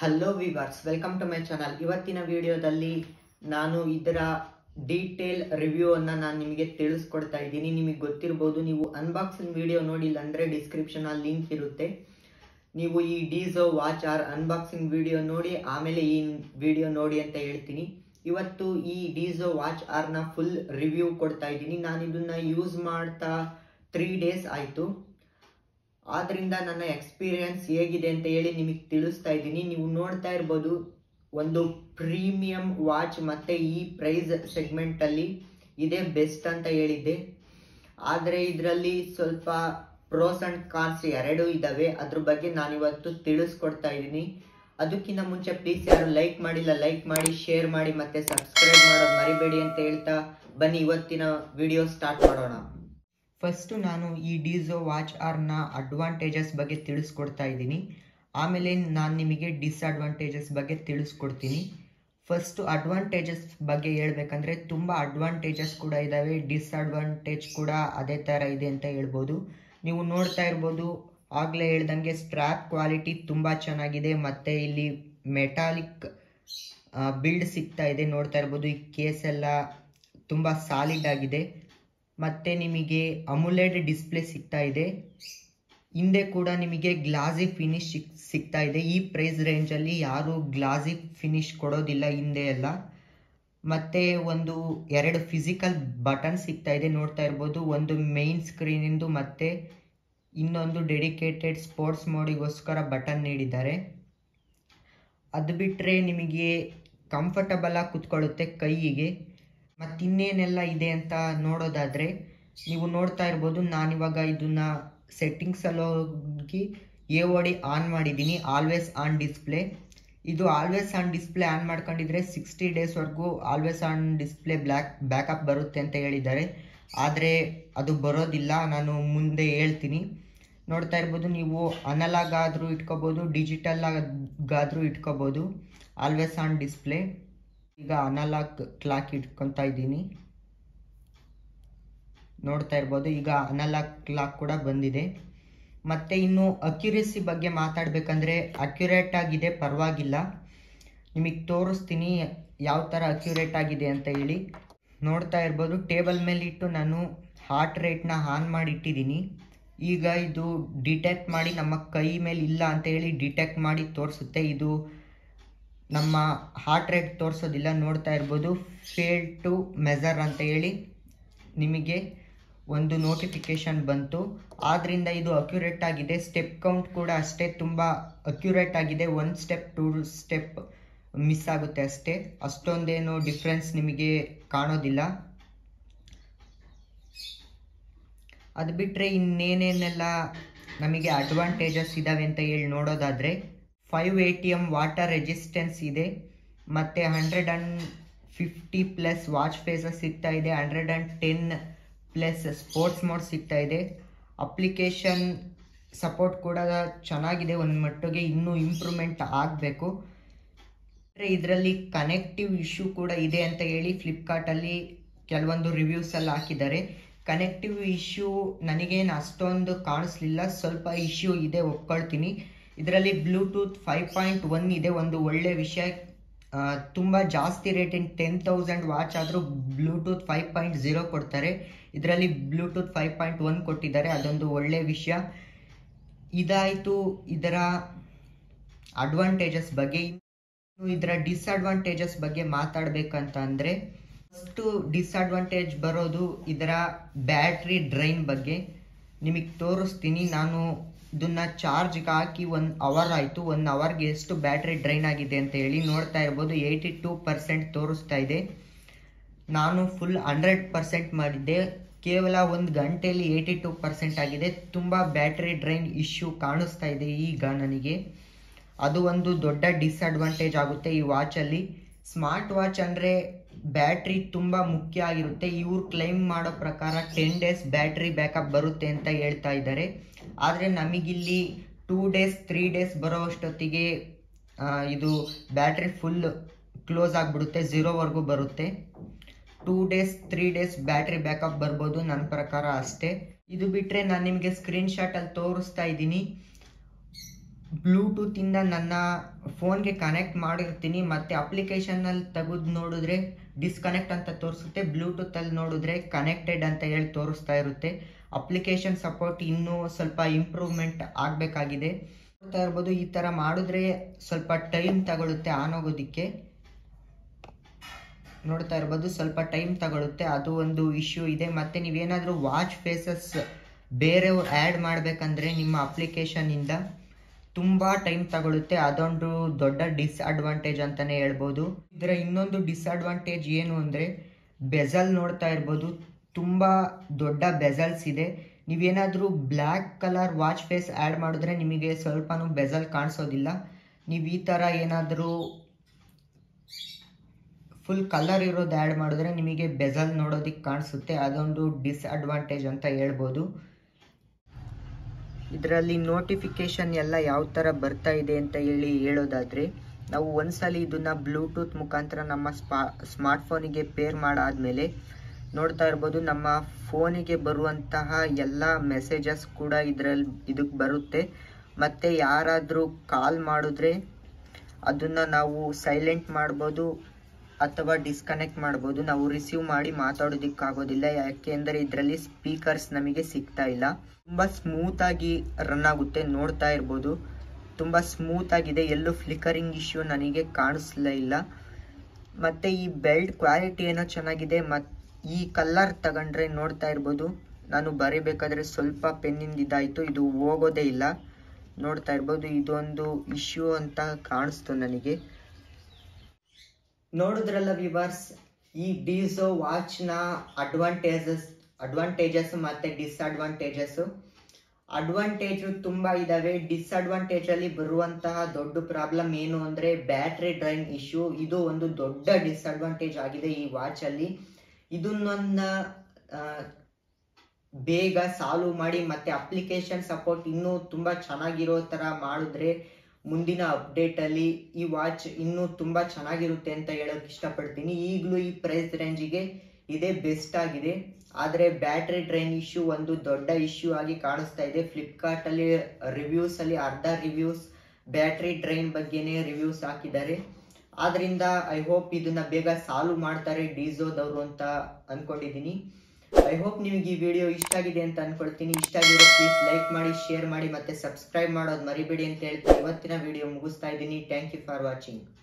hello viewers welcome to my channel ಇವತ್ತಿನ ವಿಡಿಯೋದಲ್ಲಿ ನಾನು ಇದರ ಡೀಟೇಲ್ ರಿವ್ಯೂ ಅನ್ನ ನಾನು ನಿಮಗೆ ತಿಳಿಸ್ಕೊಡ್ತಾ ಇದ್ದೀನಿ ನಿಮಗೆ ಗೊತ್ತಿರ್ಬೋದು ನೀವು ಅನ್ಬಾಕ್ಸಿಂಗ್ ವಿಡಿಯೋ ನೋಡಿಲ್ಲ ಅಂದ್ರೆ ಡಿಸ್ಕ್ರಿಪ್ಷನ್ ಅಲ್ಲಿ ಲಿಂಕ್ ಇರುತ್ತೆ ನೀವು ಈ Dizo watch R unboxing video ನೋಡಿ ಆಮೇಲೆ ಈ ವಿಡಿಯೋ ನೋಡಿ ಅಂತ ಹೇಳ್ತೀನಿ ಇವತ್ತು ಈ ಡೀಸೋ ವಾಚ್ ಆರ್ ನ ಫುಲ್ ರಿವ್ಯೂ ಕೊಡ್ತಾ ಇದ್ದೀನಿ ನಾನು ಇದನ್ನ ಯೂಸ್ ಮಾಡ್ತಾ ತ್ರೀ ಡೇಸ್ ಆಯಿತು ಆದ್ರಿಂದ ನನ್ನ ಎಕ್ಸ್ಪೀರಿಯನ್ಸ್ ಹೇಗಿದೆ ಅಂತ ಹೇಳಿ ನಿಮಗೆ ತಿಳಿಸ್ತಾ ಇದ್ದೀನಿ ನೀವು ನೋಡ್ತಾ ಇರ್ಬೋದು ಒಂದು ಪ್ರೀಮಿಯಂ ವಾಚ್ ಮತ್ತೆ ಈ ಪ್ರೈಸ್ ಸೆಗ್ಮೆಂಟ್ ಅಲ್ಲಿ ಇದೇ ಬೆಸ್ಟ್ ಅಂತ ಹೇಳಿದ್ದೆ ಆದರೆ ಇದರಲ್ಲಿ ಸ್ವಲ್ಪ ಪ್ರೋಸ್ ಅಂಡ್ ಕಾನ್ಸ್ ಎರಡು ಇದಾವೆ ಅದ್ರ ಬಗ್ಗೆ ನಾನು ಇವತ್ತು ತಿಳಿಸ್ಕೊಡ್ತಾ ಇದ್ದೀನಿ ಅದಕ್ಕಿಂತ ಮುಂಚೆ ಪ್ಲೀಸ್ ಯಾರು ಲೈಕ್ ಮಾಡಿಲ್ಲ ಲೈಕ್ ಮಾಡಿ ಶೇರ್ ಮಾಡಿ ಮತ್ತೆ ಸಬ್ಸ್ಕ್ರೈಬ್ ಮಾಡೋದು ಮರಿಬೇಡಿ ಅಂತ ಹೇಳ್ತಾ ಬನ್ನಿ ಇವತ್ತಿನ ವಿಡಿಯೋ ಸ್ಟಾರ್ಟ್ ಮಾಡೋಣ ಫಸ್ಟು ನಾನು ಈ ಡೀಸೋ ವಾಚ್ ಆರ್ನ ಅಡ್ವಾಂಟೇಜಸ್ ಬಗ್ಗೆ ತಿಳಿಸ್ಕೊಡ್ತಾ ಇದ್ದೀನಿ ಆಮೇಲೆ ನಾನು ನಿಮಗೆ ಡಿಸ್ಅಡ್ವಾಂಟೇಜಸ್ ಬಗ್ಗೆ ತಿಳಿಸ್ಕೊಡ್ತೀನಿ ಫಸ್ಟು ಅಡ್ವಾಂಟೇಜಸ್ ಬಗ್ಗೆ ಹೇಳ್ಬೇಕಂದ್ರೆ ತುಂಬ ಅಡ್ವಾಂಟೇಜಸ್ ಕೂಡ ಇದ್ದಾವೆ ಡಿಸ್ಅಡ್ವಾಂಟೇಜ್ ಕೂಡ ಅದೇ ಥರ ಇದೆ ಅಂತ ಹೇಳ್ಬೋದು ನೀವು ನೋಡ್ತಾ ಇರ್ಬೋದು ಆಗಲೇ ಹೇಳ್ದಂಗೆ ಸ್ಟ್ರ್ಯಾಪ್ ಕ್ವಾಲಿಟಿ ತುಂಬ ಚೆನ್ನಾಗಿದೆ ಮತ್ತು ಇಲ್ಲಿ ಮೆಟಾಲಿಕ್ ಬಿಲ್ಡ್ ಸಿಗ್ತಾ ಇದೆ ನೋಡ್ತಾ ಇರ್ಬೋದು ಈ ಕೇಸ್ ಎಲ್ಲ ತುಂಬ ಸಾಲಿಡ್ ಆಗಿದೆ ಮತ್ತು ನಿಮಗೆ ಅಮುಲೆಡ್ ಡಿಸ್ಪ್ಲೇ ಸಿಗ್ತಾ ಇದೆ ಹಿಂದೆ ಕೂಡ ನಿಮಗೆ ಗ್ಲಾಸಿ ಫಿನಿಶ್ ಸಿಕ್ ಸಿಗ್ತಾ ಇದೆ ಈ ಪ್ರೈಸ್ ರೇಂಜಲ್ಲಿ ಯಾರು ಗ್ಲಾಸಿ ಫಿನಿಶ್ ಕೊಡೋದಿಲ್ಲ ಹಿಂದೆ ಎಲ್ಲ ಮತ್ತೆ ಒಂದು ಎರಡು ಫಿಸಿಕಲ್ ಬಟನ್ ಸಿಗ್ತಾ ಇದೆ ನೋಡ್ತಾ ಇರ್ಬೋದು ಒಂದು ಮೇನ್ ಸ್ಕ್ರೀನಿಂದು ಮತ್ತೆ ಇನ್ನೊಂದು ಡೆಡಿಕೇಟೆಡ್ ಸ್ಪೋರ್ಟ್ಸ್ ಮೋಡಿಗೋಸ್ಕರ ಬಟನ್ ನೀಡಿದ್ದಾರೆ ಅದು ಬಿಟ್ಟರೆ ನಿಮಗೆ ಕಂಫರ್ಟಬಲ್ ಆಗಿ ಕುತ್ಕೊಳ್ಳುತ್ತೆ ಕೈಯಿಗೆ ಮತ್ತಿನ್ನೇನೆಲ್ಲ ಇದೆ ಅಂತ ನೋಡೋದಾದರೆ ನೀವು ನೋಡ್ತಾ ಇರ್ಬೋದು ನಾನಿವಾಗ ಇದನ್ನ ಸೆಟ್ಟಿಂಗ್ಸಲ್ಲಿ ಹೋಗಿ ಎ ಓಡಿ ಆನ್ ಮಾಡಿದ್ದೀನಿ ಆಲ್ವೇಸ್ ಆನ್ ಡಿಸ್ಪ್ಲೇ ಇದು ಆಲ್ವೇಸ್ ಆನ್ ಡಿಸ್ಪ್ಲೇ ಆನ್ ಮಾಡ್ಕೊಂಡಿದ್ರೆ ಸಿಕ್ಸ್ಟಿ ಡೇಸ್ವರೆಗೂ always on display black backup ಬರುತ್ತೆ ಅಂತ ಹೇಳಿದ್ದಾರೆ ಆದರೆ ಅದು ಬರೋದಿಲ್ಲ ನಾನು ಮುಂದೆ ಹೇಳ್ತೀನಿ ನೋಡ್ತಾ ಇರ್ಬೋದು ನೀವು ಅನಲಾಗ್ ಆದರೂ ಇಟ್ಕೋಬೋದು ಡಿಜಿಟಲ್ ಆಗಾದರೂ ಇಟ್ಕೋಬೋದು ಆಲ್ವೇಸ್ ಆನ್ ಡಿಸ್ಪ್ಲೇ ಈಗ ಅನಲಾಗ್ ಕ್ಲಾಕ್ ಇಟ್ಕೊತಾ ಇದ್ದೀನಿ ನೋಡ್ತಾ ಇರ್ಬೋದು ಈಗ ಅನಲಾಗ್ ಕ್ಲಾಕ್ ಕೂಡ ಬಂದಿದೆ ಮತ್ತು ಇನ್ನು ಅಕ್ಯುರೇಸಿ ಬಗ್ಗೆ ಮಾತಾಡಬೇಕಂದ್ರೆ ಅಕ್ಯುರೇಟ್ ಆಗಿದೆ ಪರವಾಗಿಲ್ಲ ನಿಮಗೆ ತೋರಿಸ್ತೀನಿ ಯಾವ ಥರ ಅಕ್ಯುರೇಟ್ ಆಗಿದೆ ಅಂತ ಹೇಳಿ ನೋಡ್ತಾ ಇರ್ಬೋದು ಟೇಬಲ್ ಮೇಲೆ ಇಟ್ಟು ನಾನು ಹಾರ್ಟ್ ರೇಟ್ನ ಆನ್ ಮಾಡಿ ಇಟ್ಟಿದ್ದೀನಿ ಈಗ ಇದು ಡಿಟೆಕ್ಟ್ ಮಾಡಿ ನಮ್ಮ ಕೈ ಮೇಲೆ ಇಲ್ಲ ಅಂತ ಹೇಳಿ ಡಿಟೆಕ್ಟ್ ಮಾಡಿ ತೋರಿಸುತ್ತೆ ಇದು ನಮ್ಮ ಹಾರ್ಟ್ ರೇಟ್ ತೋರಿಸೋದಿಲ್ಲ ನೋಡ್ತಾ ಇರ್ಬೋದು ಫೇಲ್ ಟು ಮೆಜರ್ ಅಂತ ಹೇಳಿ ನಿಮಗೆ ಒಂದು ನೋಟಿಫಿಕೇಶನ್ ಬಂತು ಆದ್ದರಿಂದ ಇದು ಅಕ್ಯುರೇಟ್ ಆಗಿದೆ ಸ್ಟೆಪ್ ಕೌಂಟ್ ಕೂಡ ಅಷ್ಟೇ ತುಂಬ ಅಕ್ಯುರೇಟ್ ಆಗಿದೆ ಒಂದು ಸ್ಟೆಪ್ ಟೂ ಸ್ಟೆಪ್ ಮಿಸ್ ಆಗುತ್ತೆ ಅಷ್ಟೇ ಅಷ್ಟೊಂದೇನು ಡಿಫ್ರೆನ್ಸ್ ನಿಮಗೆ ಕಾಣೋದಿಲ್ಲ ಅದು ಬಿಟ್ಟರೆ ಇನ್ನೇನೇನೆಲ್ಲ ನಮಗೆ ಅಡ್ವಾಂಟೇಜಸ್ ಇದ್ದಾವೆ ಅಂತ ಹೇಳಿ ನೋಡೋದಾದರೆ five A T M water resistance ಇದೆ ಮತ್ತು hundred and fifty plus watch faces ಸಿಗ್ತಾ ಇದೆ hundred and ten plus sports mode ಸಿಗ್ತಾ ಇದೆ ಅಪ್ಲಿಕೇಶನ್ ಸಪೋರ್ಟ್ ಕೂಡ ಚೆನ್ನಾಗಿದೆ ಒಂದು ಮಟ್ಟಿಗೆ ಇನ್ನೂ ಇಂಪ್ರೂವ್ಮೆಂಟ್ ಆಗಬೇಕು ಇದರಲ್ಲಿ ಕನೆಕ್ಟಿವ್ ಇಶ್ಯೂ ಕೂಡ ಇದೆ ಅಂತ ಹೇಳಿ ಫ್ಲಿಪ್ಕಾರ್ಟಲ್ಲಿ ಕೆಲವೊಂದು ರಿವ್ಯೂಸ್ ಎಲ್ಲ ಹಾಕಿದ್ದಾರೆ ಕನೆಕ್ಟಿವ್ ಇಶ್ಯೂ ನನಗೇನು ಅಷ್ಟೊಂದು ಕಾಣಿಸ್ಲಿಲ್ಲ ಸ್ವಲ್ಪ ಇಶ್ಯೂ ಇದೆ ಒಪ್ಕೊಳ್ತೀನಿ ಇದರಲ್ಲಿ ಬ್ಲೂಟೂತ್ ಫೈವ್ ಪಾಯಿಂಟ್ ಒನ್ ಇದೆ ಒಂದು ಒಳ್ಳೆ ವಿಷಯ ತುಂಬ ಜಾಸ್ತಿ ರೇಟಿನ ಟೆನ್ ತೌಸಂಡ್ ವಾಚ್ ಆದರೂ ಬ್ಲೂಟೂತ್ ಫೈವ್ ಪಾಯಿಂಟ್ ಝೀರೋ ಕೊಡ್ತಾರೆ ಇದರಲ್ಲಿ ಬ್ಲೂಟೂತ್ ಫೈವ್ ಪಾಯಿಂಟ್ ಒನ್ ಕೊಟ್ಟಿದ್ದಾರೆ ಅದೊಂದು ಒಳ್ಳೆ ವಿಷಯ ಇದಾಯಿತು ಇದರ ಅಡ್ವಾಂಟೇಜಸ್ ಬಗ್ಗೆ ಇನ್ನು ಇದರ ಡಿಸ್ಅಡ್ವಾಂಟೇಜಸ್ ಬಗ್ಗೆ ಮಾತಾಡಬೇಕಂತ ಅಂದರೆ ಫಸ್ಟು ಡಿಸ್ಅಡ್ವಾಂಟೇಜ್ ಬರೋದು ಇದರ ಬ್ಯಾಟ್ರಿ ಡ್ರೈನ್ ಬಗ್ಗೆ ನಿಮಗೆ ತೋರಿಸ್ತೀನಿ ನಾನು ಇದನ್ನ ಚಾರ್ಜ್ಗೆ ಹಾಕಿ ಒನ್ ಅವರ್ ಆಯಿತು ಒನ್ ಅವರ್ಗೆ ಎಷ್ಟು ಬ್ಯಾಟ್ರಿ ಡ್ರೈನ್ ಆಗಿದೆ ಅಂತ ಹೇಳಿ ನೋಡ್ತಾ ಇರ್ಬೋದು ಏಯ್ಟಿ ಟೂ ಪರ್ಸೆಂಟ್ ತೋರಿಸ್ತಾ ಇದೆ ನಾನು ಫುಲ್ ಹಂಡ್ರೆಡ್ ಪರ್ಸೆಂಟ್ ಮಾಡಿದ್ದೆ ಕೇವಲ ಒಂದು ಗಂಟೆಯಲ್ಲಿ ಏಯ್ಟಿ ಟೂ ಪರ್ಸೆಂಟ್ ಆಗಿದೆ ತುಂಬ ಬ್ಯಾಟ್ರಿ ಡ್ರೈನ್ ಇಶ್ಯೂ ಕಾಣಿಸ್ತಾ ಇದೆ ಈಗ ನನಗೆ ಅದು ಒಂದು ದೊಡ್ಡ ಡಿಸ್ಅಡ್ವಾಂಟೇಜ್ ಆಗುತ್ತೆ ಈ ವಾಚಲ್ಲಿ ಸ್ಮಾರ್ಟ್ ವಾಚ್ ಅಂದರೆ ಬ್ಯಾಟ್ರಿ ತುಂಬ ಮುಖ್ಯ ಆಗಿರುತ್ತೆ ಇವ್ರು ಕ್ಲೈಮ್ ಮಾಡೋ ಪ್ರಕಾರ ಟೆನ್ ಡೇಸ್ ಬ್ಯಾಟ್ರಿ ಬ್ಯಾಕಪ್ ಬರುತ್ತೆ ಅಂತ ಹೇಳ್ತಾ ಇದ್ದಾರೆ ಆದರೆ ನಮಗಿಲ್ಲಿ ಟೂ ಡೇಸ್ ತ್ರೀ ಡೇಸ್ ಬರೋ ಅಷ್ಟೊತ್ತಿಗೆ ಇದು ಬ್ಯಾಟ್ರಿ ಫುಲ್ ಕ್ಲೋಸ್ ಆಗಿಬಿಡುತ್ತೆ ಝೀರೋವರೆಗೂ ಬರುತ್ತೆ two days three days battery backup ಬರ್ಬೋದು ನನ್ನ ಪ್ರಕಾರ ಅಷ್ಟೇ ಇದು ಬಿಟ್ಟರೆ ನಾನು ನಿಮಗೆ ಸ್ಕ್ರೀನ್ ಶಾಟಲ್ಲಿ ತೋರಿಸ್ತಾ ಇದ್ದೀನಿ ಬ್ಲೂಟೂತಿಂದ ನನ್ನ ಫೋನ್ಗೆ ಕನೆಕ್ಟ್ ಮಾಡಿರ್ತೀನಿ ಮತ್ತು ಅಪ್ಲಿಕೇಶನಲ್ಲಿ ತೆಗೆದು ನೋಡಿದ್ರೆ ಡಿಸ್ಕನೆಕ್ಟ್ ಅಂತ ತೋರಿಸುತ್ತೆ ಬ್ಲೂಟೂತಲ್ಲಿ ನೋಡಿದ್ರೆ ಕನೆಕ್ಟೆಡ್ ಅಂತ ಹೇಳಿ ತೋರಿಸ್ತಾ ಇರುತ್ತೆ ಅಪ್ಲಿಕೇಶನ್ ಸಪೋರ್ಟ್ ಇನ್ನೂ ಸ್ವಲ್ಪ ಇಂಪ್ರೂವ್ಮೆಂಟ್ ಆಗಬೇಕಾಗಿದೆ ನೋಡ್ತಾ ಇರ್ಬೋದು ಈ ಥರ ಮಾಡಿದ್ರೆ ಸ್ವಲ್ಪ ಟೈಮ್ ತಗೊಳುತ್ತೆ ಆನ್ ಆಗೋದಕ್ಕೆ ನೋಡ್ತಾ ಇರ್ಬೋದು ಸ್ವಲ್ಪ ಟೈಮ್ ತಗೊಳುತ್ತೆ ಅದು ಒಂದು ಇಶ್ಯೂ ಇದೆ ಮತ್ತು ನೀವೇನಾದರೂ ವಾಚ್ ಫೇಸಸ್ ಬೇರೆಯವ್ರು ಆ್ಯಡ್ ಮಾಡಬೇಕಂದ್ರೆ ನಿಮ್ಮ ಅಪ್ಲಿಕೇಶನಿಂದ ತುಂಬ ಟೈಮ್ ತಗೊಳುತ್ತೆ ಅದೊಂದು ದೊಡ್ಡ ಡಿಸ್ಅಡ್ವಾಂಟೇಜ್ ಅಂತಲೇ ಹೇಳ್ಬೋದು ಇದರ ಇನ್ನೊಂದು ಡಿಸ್ಅಡ್ವಾಂಟೇಜ್ ಏನು ಅಂದರೆ ಬೆಜಲ್ ನೋಡ್ತಾ ಇರ್ಬೋದು ತುಂಬ ದೊಡ್ಡ ಬೆಜಲ್ಸ್ ಇದೆ ನೀವೇನಾದರೂ black colour watch face add ಮಾಡಿದ್ರೆ ನಿಮಗೆ ಸ್ವಲ್ಪನೂ ಬೆಜಲ್ ಕಾಣಿಸೋದಿಲ್ಲ ನೀವು ಈ ಥರ ಏನಾದರೂ ಫುಲ್ ಕಲರ್ ಇರೋದು ಆ್ಯಡ್ ಮಾಡಿದ್ರೆ ನಿಮಗೆ ಬೆಜಲ್ ನೋಡೋದಕ್ಕೆ ಕಾಣಿಸುತ್ತೆ ಅದೊಂದು ಡಿಸ್ಅಡ್ವಾಂಟೇಜ್ ಅಂತ ಹೇಳ್ಬೋದು ಇದರಲ್ಲಿ ನೋಟಿಫಿಕೇಶನ್ ಎಲ್ಲ ಯಾವ ಥರ ಬರ್ತಾ ಇದೆ ಅಂತ ಹೇಳಿ ಹೇಳೋದಾದರೆ ನಾವು ಒಂದ್ಸಲಿ ಇದನ್ನು ಬ್ಲೂಟೂತ್ ಮುಖಾಂತರ ನಮ್ಮ ಸ್ಪಾ ಸ್ಮಾರ್ಟ್ಫೋನಿಗೆ ಪೇರ್ ಮಾಡಾದಮೇಲೆ ನೋಡ್ತಾ ಇರ್ಬೋದು ನಮ್ಮ ಫೋನಿಗೆ ಬರುವಂತಹ ಎಲ್ಲ ಮೆಸೇಜಸ್ ಕೂಡ ಇದರಲ್ಲಿ ಇದಕ್ಕೆ ಬರುತ್ತೆ ಮತ್ತು ಯಾರಾದರೂ ಕಾಲ್ ಮಾಡಿದ್ರೆ ಅದನ್ನು ನಾವು ಸೈಲೆಂಟ್ ಮಾಡ್ಬೋದು ಅಥವಾ ಡಿಸ್ಕನೆಕ್ಟ್ ಮಾಡ್ಬೋದು ನಾವು ರಿಸೀವ್ ಮಾಡಿ ಮಾತಾಡೋದಕ್ಕಾಗೋದಿಲ್ಲ ಯಾಕೆಂದರೆ ಇದರಲ್ಲಿ ಸ್ಪೀಕರ್ಸ್ ನಮಗೆ ಸಿಗ್ತಾ ಇಲ್ಲ ತುಂಬ ಸ್ಮೂತಾಗಿ ರನ್ ಆಗುತ್ತೆ ನೋಡ್ತಾ ಇರ್ಬೋದು ತುಂಬ ಸ್ಮೂತಾಗಿದೆ ಎಲ್ಲೂ ಫ್ಲಿಕರಿಂಗ್ ಇಶ್ಯೂ ನನಗೆ ಕಾಣಿಸ್ಲೇ ಇಲ್ಲ ಮತ್ತು ಈ ಬೆಲ್ಟ್ ಕ್ವಾಲಿಟಿ ಏನೋ ಚೆನ್ನಾಗಿದೆ ಮತ್ತು ಈ ಕಲರ್ ತಗೊಂಡ್ರೆ ನೋಡ್ತಾ ಇರ್ಬೋದು ನಾನು ಬರೀಬೇಕಾದ್ರೆ ಸ್ವಲ್ಪ ಪೆನ್ನಿಂದ ಇದಾಯಿತು ಇದು ಹೋಗೋದೇ ಇಲ್ಲ ನೋಡ್ತಾ ಇರ್ಬೋದು ಇದೊಂದು ಇಶ್ಯೂ ಅಂತ ಕಾಣಿಸ್ತು ನನಗೆ ನೋಡಿದ್ರಲ್ಲ ವಿವರ್ಸ್ ಈ ಡಿಸೋ ವಾಚ್ನ ಅಡ್ವಾಂಟೇಜಸ್ ಅಡ್ವಾಂಟೇಜಸ್ ಮತ್ತು ಡಿಸ್ಅಡ್ವಾಂಟೇಜಸ್ ಅಡ್ವಾಂಟೇಜು ತುಂಬ ಇದ್ದಾವೆ ಡಿಸ್ಅಡ್ವಾಂಟೇಜಲ್ಲಿ ಬರುವಂತಹ ದೊಡ್ಡ ಪ್ರಾಬ್ಲಮ್ ಏನು ಅಂದರೆ ಬ್ಯಾಟ್ರಿ ಡ್ರೈನ್ ಇಶ್ಯೂ ಇದು ಒಂದು ದೊಡ್ಡ ಡಿಸ್ಅಡ್ವಾಂಟೇಜ್ ಆಗಿದೆ ಈ ವಾಚಲ್ಲಿ ಇದನ್ನ ಬೇಗ ಸಾಲ್ವ್ ಮಾಡಿ ಮತ್ತೆ ಅಪ್ಲಿಕೇಶನ್ ಸಪೋರ್ಟ್ ಇನ್ನೂ ತುಂಬ ಚೆನ್ನಾಗಿರೋ ಥರ ಮಾಡಿದ್ರೆ ಮುಂದಿನ ಅಪ್ಡೇಟಲ್ಲಿ ಈ ವಾಚ್ ಇನ್ನೂ ತುಂಬ ಚೆನ್ನಾಗಿರುತ್ತೆ ಅಂತ ಹೇಳೋಕೆ ಇಷ್ಟಪಡ್ತೀನಿ ಈಗಲೂ ಈ ಪ್ರೈಸ್ ರೇಂಜಿಗೆ ಇದೇ ಬೆಸ್ಟ್ ಆಗಿದೆ ಆದರೆ ಬ್ಯಾಟ್ರಿ ಡ್ರೈನ್ ಇಶ್ಯೂ ಒಂದು ದೊಡ್ಡ ಇಶ್ಯೂ ಆಗಿ ಕಾಣಿಸ್ತಾ ಇದೆ ಫ್ಲಿಪ್ಕಾರ್ಟಲ್ಲಿ ರಿವ್ಯೂಸಲ್ಲಿ ಅರ್ಧ ರಿವ್ಯೂಸ್ ಬ್ಯಾಟ್ರಿ ಡ್ರೈನ್ ಬಗ್ಗೆನೇ ರಿವ್ಯೂಸ್ ಹಾಕಿದ್ದಾರೆ ಆದ್ರಿಂದ ಐ ಹೋಪ್ ಇದನ್ನ ಬೇಗ ಸಾಲ್ವ್ ಮಾಡ್ತಾರೆ ಡೀಸೋದವರು ಅಂತ ಅನ್ಕೊಂಡಿದ್ದೀನಿ ಐ ಹೋಪ್ ನಿಮಗೆ ಈ ವಿಡಿಯೋ ಇಷ್ಟ ಆಗಿದೆ ಅಂತ ಅನ್ಕೊಳ್ತೀನಿ ಇಷ್ಟ ಆಗಿರೋ ಪ್ಲೀಸ್ ಲೈಕ್ ಮಾಡಿ ಶೇರ್ ಮಾಡಿ ಮತ್ತೆ ಸಬ್ಸ್ಕ್ರೈಬ್ ಮಾಡೋದು ಮರಿಬೇಡಿ ಅಂತ ಹೇಳ್ತಾ ಇವತ್ತಿನ ವಿಡಿಯೋ ಮುಗಿಸ್ತಾ ಇದ್ದೀನಿ ಥ್ಯಾಂಕ್ ಯು ಫಾರ್ ವಾಚಿಂಗ್